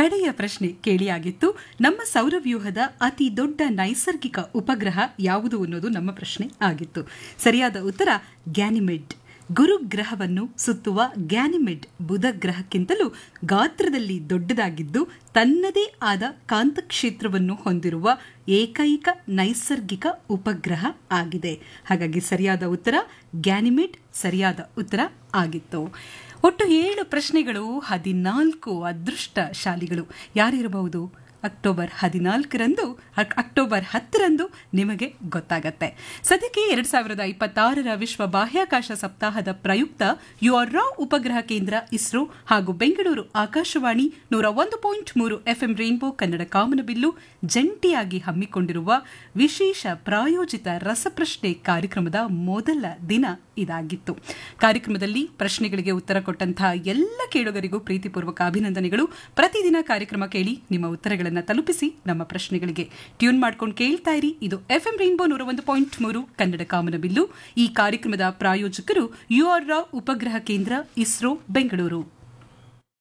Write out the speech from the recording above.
ಕಡೆಯ ಪ್ರಶ್ನೆ ಕೇಳಿಯಾಗಿತ್ತು ನಮ್ಮ ಸೌರವ್ಯೂಹದ ಅತಿ ದೊಡ್ಡ ನೈಸರ್ಗಿಕ ಉಪಗ್ರಹ ಯಾವುದು ಅನ್ನೋದು ನಮ್ಮ ಪ್ರಶ್ನೆ ಆಗಿತ್ತು ಸರಿಯಾದ ಉತ್ತರ ಗ್ಯಾನಿಮೆಡ್ ಗುರುಗ್ರಹವನ್ನು ಸುತ್ತುವ ಗ್ಯಾನಿಮೆಡ್ ಬುಧ ಗ್ರಹಕ್ಕಿಂತಲೂ ಗಾತ್ರದಲ್ಲಿ ದೊಡ್ಡದಾಗಿದ್ದು ತನ್ನದೇ ಆದ ಕಾಂತಕ್ಷೇತ್ರವನ್ನು ಹೊಂದಿರುವ ಏಕೈಕ ನೈಸರ್ಗಿಕ ಉಪಗ್ರಹ ಆಗಿದೆ ಹಾಗಾಗಿ ಸರಿಯಾದ ಉತ್ತರ ಗ್ಯಾನಿಮೆಡ್ ಸರಿಯಾದ ಉತ್ತರ ಆಗಿತ್ತು ಒಟ್ಟು ಏಳು ಪ್ರಶ್ನೆಗಳು ಹದಿನಾಲ್ಕು ಅದೃಷ್ಟಶಾಲಿಗಳು ಯಾರಿರಬಹುದು ಅಕ್ಟೋಬರ್ ಹದಿನಾಲ್ಕರಂದು ಅಕ್ಟೋಬರ್ ಹತ್ತರಂದು ನಿಮಗೆ ಗೊತ್ತಾಗತ್ತೆ ಸದ್ಯಕ್ಕೆ ಎರಡ್ ಸಾವಿರದ ಇಪ್ಪತ್ತಾರರ ವಿಶ್ವ ಬಾಹ್ಯಾಕಾಶ ಸಪ್ತಾಹದ ಪ್ರಯುಕ್ತ ಯುಆರ್ರಾ ಉಪಗ್ರಹ ಕೇಂದ್ರ ಇಸ್ರೋ ಹಾಗೂ ಬೆಂಗಳೂರು ಆಕಾಶವಾಣಿ ನೂರ ಒಂದು ಪಾಯಿಂಟ್ ಮೂರು ಎಫ್ಎಂ ರೈನ್ಬೋ ಕನ್ನಡ ಕಾಮನಬಿಲ್ಲು ಜಂಟಿಯಾಗಿ ಹಮ್ಮಿಕೊಂಡಿರುವ ವಿಶೇಷ ಪ್ರಾಯೋಜಿತ ರಸಪ್ರಶ್ನೆ ಕಾರ್ಯಕ್ರಮದ ಮೊದಲ ದಿನ ಇದಾಗಿತ್ತು ಕಾರ್ಯಕ್ರಮದಲ್ಲಿ ಪ್ರಶ್ನೆಗಳಿಗೆ ಉತ್ತರ ಕೊಟ್ಟಂತಹ ಎಲ್ಲ ಕೇಳುಗರಿಗೂ ಪ್ರೀತಿಪೂರ್ವಕ ಅಭಿನಂದನೆಗಳು ಪ್ರತಿದಿನ ಕಾರ್ಯಕ್ರಮ ಕೇಳಿ ನಿಮ್ಮ ಉತ್ತರಗಳನ್ನು ತಲುಪಿಸಿ ನಮ್ಮ ಪ್ರಶ್ನೆಗಳಿಗೆ ಟ್ಯೂನ್ ಮಾಡ್ಕೊಂಡು ಕೇಳ್ತಾ ಇರಿ ಇದು ಎಫ್ಎಂ ರೈನ್ಬೋ ನೂರ ಒಂದು ಪಾಯಿಂಟ್ ಮೂರು ಕನ್ನಡ ಕಾಮನಬಿಲ್ಲು ಈ ಕಾರ್ಯಕ್ರಮದ ಪ್ರಾಯೋಜಕರು ಯುಆರ್ ರಾವ್ ಉಪಗ್ರಹ ಕೇಂದ್ರ ಇಸ್ರೋ ಬೆಂಗಳೂರು